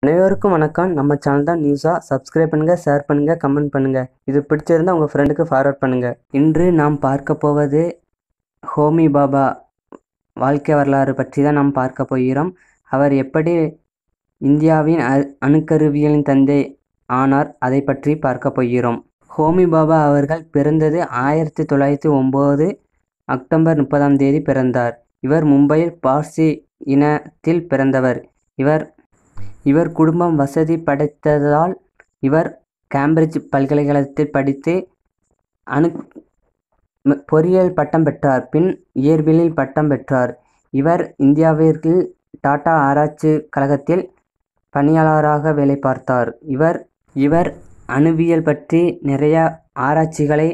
அனைவருக்கும் வணக்கம் நம்ம சேனல் தான் நியூஸாக சப்ஸ்கிரைப் பண்ணுங்கள் ஷேர் பண்ணுங்கள் கமெண்ட் பண்ணுங்கள் இது பிடிச்சிருந்தா உங்கள் ஃப்ரெண்டுக்கு ஃபார்வர்ட் பண்ணுங்கள் இன்று நாம் பார்க்க போவது ஹோமி பாபா வாழ்க்கை வரலாறு பற்றி தான் நாம் பார்க்க போகிறோம் அவர் எப்படி இந்தியாவின் அ அணுக்கருவியலின் தந்தை ஆனார் அதை பற்றி பார்க்க போகிறோம் ஹோமி பாபா அவர்கள் பிறந்தது ஆயிரத்தி தொள்ளாயிரத்தி ஒம்பது அக்டோபர் முப்பதாம் தேதி பிறந்தார் இவர் மும்பையில் பார்சி இனத்தில் பிறந்தவர் இவர் இவர் குடும்பம் வசதி படைத்ததால் இவர் கேம்பிரிட்ஜ் பல்கலைக்கழகத்தில் படித்து அணு ம- பொறியியல் பட்டம் பெற்றார் பின் இயற்பியலில் பட்டம் பெற்றார் இவர் இந்தியாவிற்கு டாடா ஆராய்ச்சி கழகத்தில் பணியாளராக வேலை பார்த்தார் இவர் இவர் அணுவியல் பற்றி நிறைய ஆராய்ச்சிகளை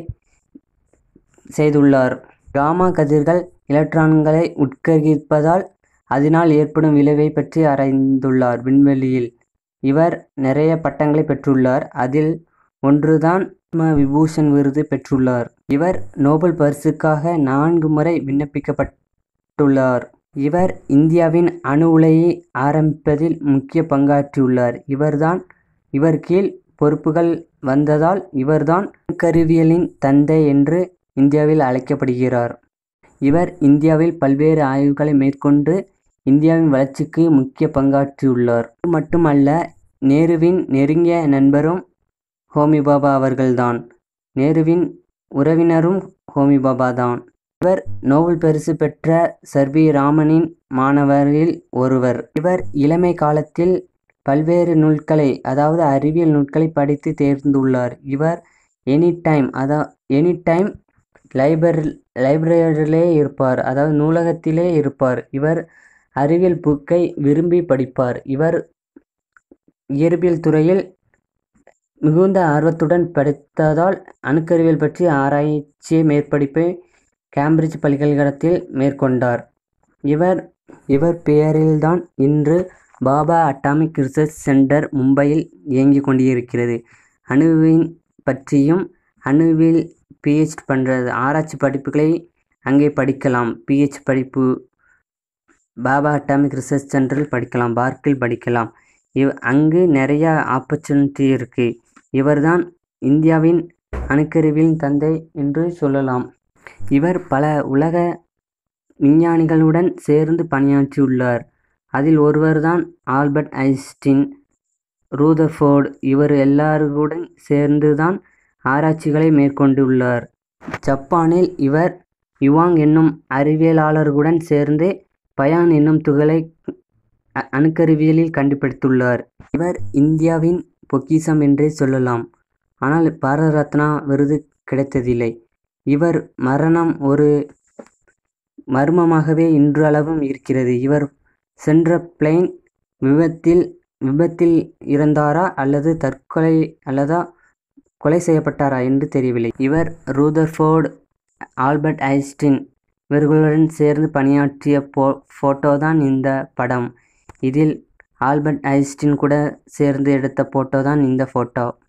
செய்துள்ளார் காமா கதிர்கள் எலக்ட்ரான்களை உட்கரிப்பதால் அதனால் ஏற்படும் விளைவை பற்றி ஆராய்ந்துள்ளார் விண்வெளியில் இவர் நிறைய பட்டங்களை பெற்றுள்ளார் அதில் ஒன்றுதான் பத்ம விபூஷன் விருது பெற்றுள்ளார் இவர் நோபல் பரிசுக்காக நான்கு முறை விண்ணப்பிக்கப்பட்டுள்ளார் இவர் இந்தியாவின் அணு உலையை ஆரம்பிப்பதில் முக்கிய பங்காற்றியுள்ளார் இவர்தான் இவர் கீழ் பொறுப்புகள் வந்ததால் இவர்தான் கருவியலின் தந்தை என்று இந்தியாவில் அழைக்கப்படுகிறார் இவர் இந்தியாவில் பல்வேறு ஆய்வுகளை மேற்கொண்டு இந்தியாவின் வளர்ச்சிக்கு முக்கிய பங்காற்றியுள்ளார் இது மட்டுமல்ல நேருவின் நெருங்கிய நண்பரும் ஹோமி பாபா அவர்கள்தான் நேருவின் உறவினரும் ஹோமி பாபா தான் இவர் நோபல் பரிசு பெற்ற சர்வி ராமனின் மாணவரில் ஒருவர் இவர் இளமை காலத்தில் பல்வேறு நூல்களை அதாவது அறிவியல் நூல்களை படித்து தேர்ந்துள்ளார் இவர் எனி டைம் அதா எனி டைம் லைப்ரரி லைப்ரரியிலே இருப்பார் அதாவது நூலகத்திலே இருப்பார் இவர் அறிவியல் புக்கை விரும்பி படிப்பார் இவர் இயற்பியல் துறையில் மிகுந்த ஆர்வத்துடன் படித்ததால் அணுக்கருவியல் பற்றி ஆராய்ச்சி மேற்படிப்பை கேம்பிரிட்ஜ் பல்கலைக்கழகத்தில் மேற்கொண்டார் இவர் இவர் பெயரில்தான் இன்று பாபா அட்டாமிக் ரிசர்ச் சென்டர் மும்பையில் இயங்கிக் கொண்டிருக்கிறது அணுவின் பற்றியும் அணுவில் பிஹெச் பண்ணுறது ஆராய்ச்சி படிப்புகளை அங்கே படிக்கலாம் பிஹெச் படிப்பு பாபா அட்டாமிக் ரிசர்ச் சென்டரில் படிக்கலாம் பார்க்கில் படிக்கலாம் இவ் அங்கு நிறைய ஆப்பர்ச்சுனிட்டி இருக்குது இவர்தான் இந்தியாவின் அணுக்கருவியின் தந்தை என்று சொல்லலாம் இவர் பல உலக விஞ்ஞானிகளுடன் சேர்ந்து பணியாற்றியுள்ளார் அதில் ஒருவர்தான் ஆல்பர்ட் ஐன்ஸ்டீன் ரூதர்ஃபோர்டு இவர் எல்லாருடன் சேர்ந்து தான் ஆராய்ச்சிகளை மேற்கொண்டுள்ளார் ஜப்பானில் இவர் யுவாங் என்னும் அறிவியலாளர்களுடன் சேர்ந்து பயான் என்னும் துகளை அ- அணுக்கருவியலில் கண்டுபிடித்துள்ளார் இவர் இந்தியாவின் பொக்கிஷம் என்றே சொல்லலாம் ஆனால் பாரத ரத்னா விருது கிடைத்ததில்லை இவர் மரணம் ஒரு மர்மமாகவே இன்றளவும் இருக்கிறது இவர் சென்ற பிளேன் விபத்தில் விபத்தில் இறந்தாரா அல்லது தற்கொலை அல்லதா கொலை செய்யப்பட்டாரா என்று தெரியவில்லை இவர் ரூதர்ஃபோர்டு ஆல்பர்ட் ஐன்ஸ்டீன் இவர்களுடன் சேர்ந்து பணியாற்றிய போ ஃபோட்டோ தான் இந்த படம் இதில் ஆல்பர்ட் ஐன்ஸ்டீன் கூட சேர்ந்து எடுத்த ஃபோட்டோ தான் இந்த ஃபோட்டோ